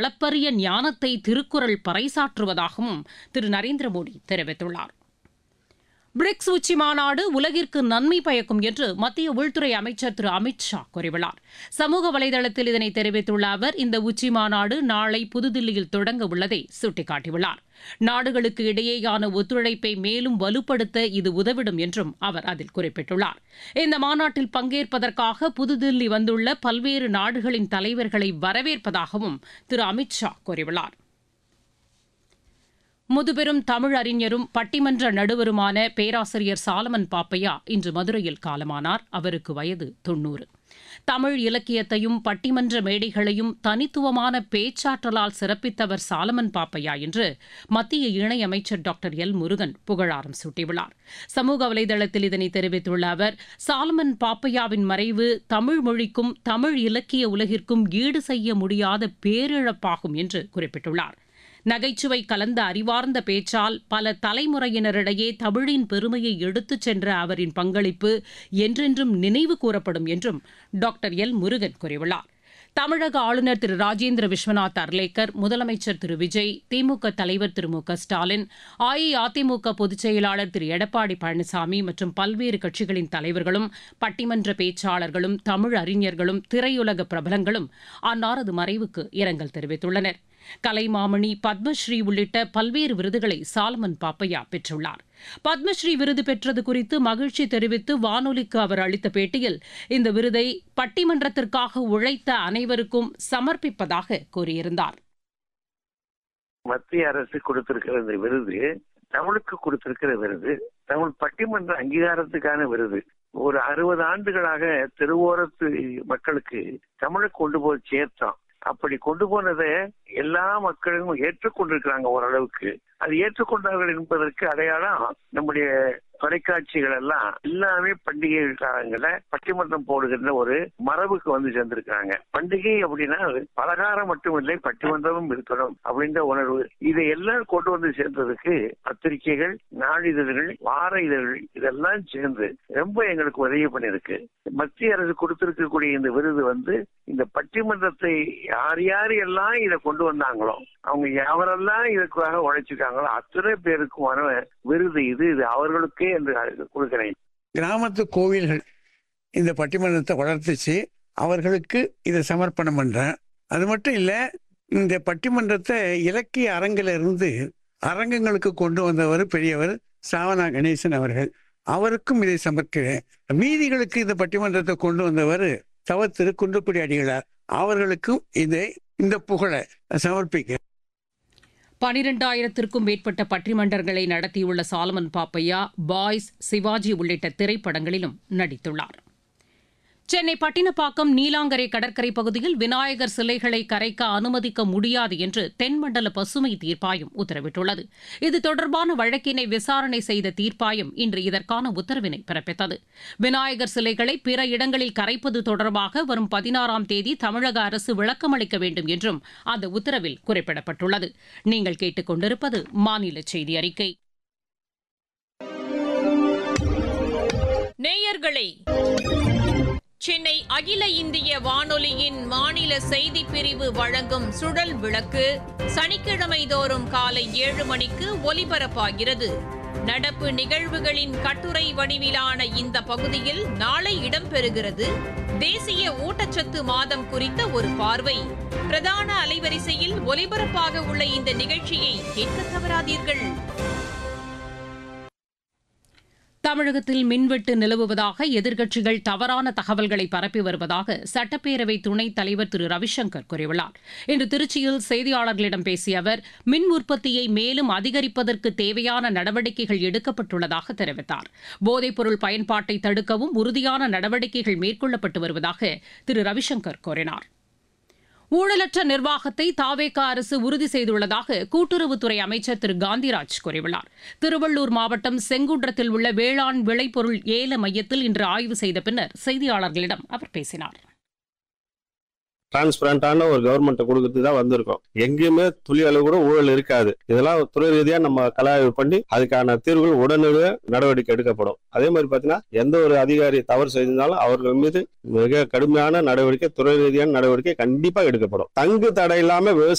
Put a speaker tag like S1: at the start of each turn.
S1: அளப்பரிய ஞானத்தை திருக்குறள் பறைசாற்றுவதாகவும் திரு நரேந்திர மோடி தெரிவித்துள்ளார் பிரிக்ஸ் உச்சி மாநாடு உலகிற்கு நன்மை பயக்கும் என்று மத்திய உள்துறை அமைச்சர் திரு அமித் ஷா கூறியுள்ளார் சமூக வலைதளத்தில் இதனை தெரிவித்துள்ள அவர் இந்த உச்சி மாநாடு நாளை புதுதில்லியில் தொடங்க உள்ளதை சுட்டிக்காட்டியுள்ளார் நாடுகளுக்கு இடையேயான ஒத்துழைப்பை மேலும் வலுப்படுத்த இது உதவிடும் என்றும் அவர் அதில் குறிப்பிட்டுள்ளார் இந்த மாநாட்டில் பங்கேற்பதற்காக புதுதில்லி வந்துள்ள பல்வேறு நாடுகளின் தலைவர்களை வரவேற்பதாகவும் திரு அமித் ஷா கூறியுள்ளார் முதுபெரும் தமிழ் அறிஞரும் பட்டிமன்ற நடுவருமான பேராசிரியர் சாலமன் பாப்பையா இன்று மதுரையில் காலமானார் அவருக்கு வயது தொன்னூறு தமிழ் இலக்கியத்தையும் பட்டிமன்ற மேடைகளையும் தனித்துவமான பேச்சாற்றலால் சிறப்பித்தவர் சாலமன் பாப்பையா என்று மத்திய இணையமைச்சர் டாக்டர் எல் முருகன் புகழாரம் சூட்டியுள்ளார் சமூக வலைதளத்தில் இதனை தெரிவித்துள்ள அவர் சாலமன் பாப்பையாவின் மறைவு தமிழ் மொழிக்கும் தமிழ் இலக்கிய உலகிற்கும் ஈடு செய்ய முடியாத பேரிழப்பாகும் என்று குறிப்பிட்டுள்ளார் நகைச்சுவை கலந்த அறிவார்ந்த பேச்சால் பல தலைமுறையினரிடையே தமிழின் பெருமையை எடுத்துச் சென்ற அவரின் பங்களிப்பு என்றென்றும் நினைவு கூறப்படும் என்றும் டாக்டர் எல் முருகன் கூறியுள்ளார் தமிழக ஆளுநர் திரு ராஜேந்திர விஸ்வநாத் அர்லேக்கர் முதலமைச்சர் திரு விஜய் திமுக தலைவர் திரு மு க ஸ்டாலின் அஇஅதிமுக பொதுச் செயலாளர் திரு எடப்பாடி பழனிசாமி மற்றும் பல்வேறு கட்சிகளின் தலைவர்களும் பட்டிமன்ற பேச்சாளர்களும் தமிழ் அறிஞர்களும் திரையுலக பிரபலங்களும் அன்னாரது மறைவுக்கு இரங்கல் தெரிவித்துள்ளனர் கலைமாமணி பத்மஸ்ரீ உள்ளிட்ட பல்வேறு விருதுகளை சாலமன் பாப்பையா பெற்றுள்ளார் பத்மஸ்ரீ விருது பெற்றது குறித்து மகிழ்ச்சி தெரிவித்து வானொலிக்கு அவர் அளித்த பேட்டியில் இந்த விருதை பட்டிமன்றத்திற்காக உழைத்த அனைவருக்கும் சமர்ப்பிப்பதாக கூறியிருந்தார்
S2: மத்திய அரசு கொடுத்திருக்கிற இந்த விருது தமிழுக்கு கொடுத்திருக்கிற விருது தமிழ் பட்டிமன்ற அங்கீகாரத்துக்கான விருது ஒரு அறுபது ஆண்டுகளாக தெருவோரத்து மக்களுக்கு தமிழை கொண்டு போய் சேர்த்தோம் அப்படி கொண்டு போனதை எல்லா மக்களும் ஏற்றுக்கொண்டிருக்கிறாங்க ஓரளவுக்கு அது ஏற்றுக்கொண்டார்கள் என்பதற்கு அடையாளம் நம்முடைய தொலைக்காட்சிகள் எல்லாம் எல்லாமே பண்டிகை காலங்கள பட்டிமன்றம் போடுகின்ற ஒரு மரபுக்கு வந்து சேர்ந்திருக்காங்க பண்டிகை அப்படின்னா பலகாரம் மட்டுமில்லை பட்டிமன்றமும் இருக்கணும் அப்படின்ற உணர்வு இதை எல்லாம் கொண்டு வந்து சேர்ந்ததுக்கு பத்திரிகைகள் நாளிதழ்கள் வார இதழ்கள் இதெல்லாம் சேர்ந்து ரொம்ப எங்களுக்கு உதவி பண்ணிருக்கு மத்திய அரசு கொடுத்திருக்கக்கூடிய இந்த விருது வந்து இந்த பட்டிமன்றத்தை யார் யார் எல்லாம் இதை கொண்டு வந்தாங்களோ அவங்க யாரெல்லாம் இதுக்காக உழைச்சிருக்காங்களோ அத்தனை பேருக்குமான விருது இது இது அவர்களுக்கே என்று கொடுக்கிறேன்
S3: கிராமத்து கோவில்கள் இந்த பட்டிமன்றத்தை வளர்த்துச்சு அவர்களுக்கு இதை சமர்ப்பணம் பண்றேன் அது மட்டும் இல்ல இந்த பட்டிமன்றத்தை இலக்கிய அரங்கில இருந்து அரங்கங்களுக்கு கொண்டு வந்தவர் பெரியவர் சாவனா கணேசன் அவர்கள் அவருக்கும் இதை சமர்க்கிறேன் மீதிகளுக்கு இந்த பட்டிமன்றத்தை கொண்டு வந்தவர் தவ திரு குன்றக்குடி அடிகளார் அவர்களுக்கும் இதை இந்த புகழை சமர்ப்பிக்க
S1: பனிரெண்டாயிரத்திற்கும் மேற்பட்ட பட்டிமன்றங்களை நடத்தியுள்ள சாலமன் பாப்பையா பாய்ஸ் சிவாஜி உள்ளிட்ட திரைப்படங்களிலும் நடித்துள்ளார் சென்னை பட்டினப்பாக்கம் நீலாங்கரை கடற்கரை பகுதியில் விநாயகர் சிலைகளை கரைக்க அனுமதிக்க முடியாது என்று தென்மண்டல பசுமை தீர்ப்பாயம் உத்தரவிட்டுள்ளது இது தொடர்பான வழக்கினை விசாரணை செய்த தீர்ப்பாயம் இன்று இதற்கான உத்தரவினை பிறப்பித்தது விநாயகர் சிலைகளை பிற இடங்களில் கரைப்பது தொடர்பாக வரும் பதினாறாம் தேதி தமிழக அரசு விளக்கமளிக்க வேண்டும் என்றும் அந்த உத்தரவில் குறிப்பிடப்பட்டுள்ளது நீங்கள் கேட்டுக்கொண்டிருப்பது மாநில செய்தி அறிக்கை
S4: நேயர்களே சென்னை அகில இந்திய வானொலியின் மாநில செய்திப் பிரிவு வழங்கும் சுழல் விளக்கு சனிக்கிழமை தோறும் காலை ஏழு மணிக்கு ஒலிபரப்பாகிறது நடப்பு நிகழ்வுகளின் கட்டுரை வடிவிலான இந்த பகுதியில் நாளை இடம்பெறுகிறது தேசிய ஊட்டச்சத்து மாதம் குறித்த ஒரு பார்வை பிரதான அலைவரிசையில் ஒலிபரப்பாக உள்ள இந்த நிகழ்ச்சியை கேட்க தவறாதீர்கள்
S1: தமிழகத்தில் மின்வெட்டு நிலவுவதாக எதிர்க்கட்சிகள் தவறான தகவல்களை பரப்பி வருவதாக சட்டப்பேரவை துணைத் தலைவர் திரு ரவிசங்கர் கூறியுள்ளார் இன்று திருச்சியில் செய்தியாளர்களிடம் பேசிய அவர் மின் உற்பத்தியை மேலும் அதிகரிப்பதற்கு தேவையான நடவடிக்கைகள் எடுக்கப்பட்டுள்ளதாக தெரிவித்தார் போதைப்பொருள் பயன்பாட்டை தடுக்கவும் உறுதியான நடவடிக்கைகள் மேற்கொள்ளப்பட்டு வருவதாக திரு ரவிசங்கர் கூறினார் ஊழலற்ற நிர்வாகத்தை தாவேகா அரசு உறுதி செய்துள்ளதாக கூட்டுறவுத்துறை அமைச்சர் திரு காந்திராஜ் கூறியுள்ளார் திருவள்ளூர் மாவட்டம் செங்குன்றத்தில் உள்ள வேளாண் விளைபொருள் ஏல மையத்தில் இன்று ஆய்வு செய்த பின்னர் செய்தியாளர்களிடம் அவர் பேசினார்
S5: டிரான்ஸ்பரண்டான ஒரு கவர்மெண்ட் கொடுக்கறதுக்கு தான் வந்திருக்கோம் எங்கேயுமே துளி அளவு கூட ஊழல் இருக்காது இதெல்லாம் துறை ரீதியா நம்ம கலாய்வு பண்ணி அதுக்கான தீர்வுகள் உடனடியாக நடவடிக்கை எடுக்கப்படும் அதே மாதிரி பாத்தீங்கன்னா எந்த ஒரு அதிகாரி தவறு செய்திருந்தாலும் அவர்கள் மீது மிக கடுமையான நடவடிக்கை துறை ரீதியான நடவடிக்கை கண்டிப்பா எடுக்கப்படும் தங்கு தடை இல்லாம விவசாய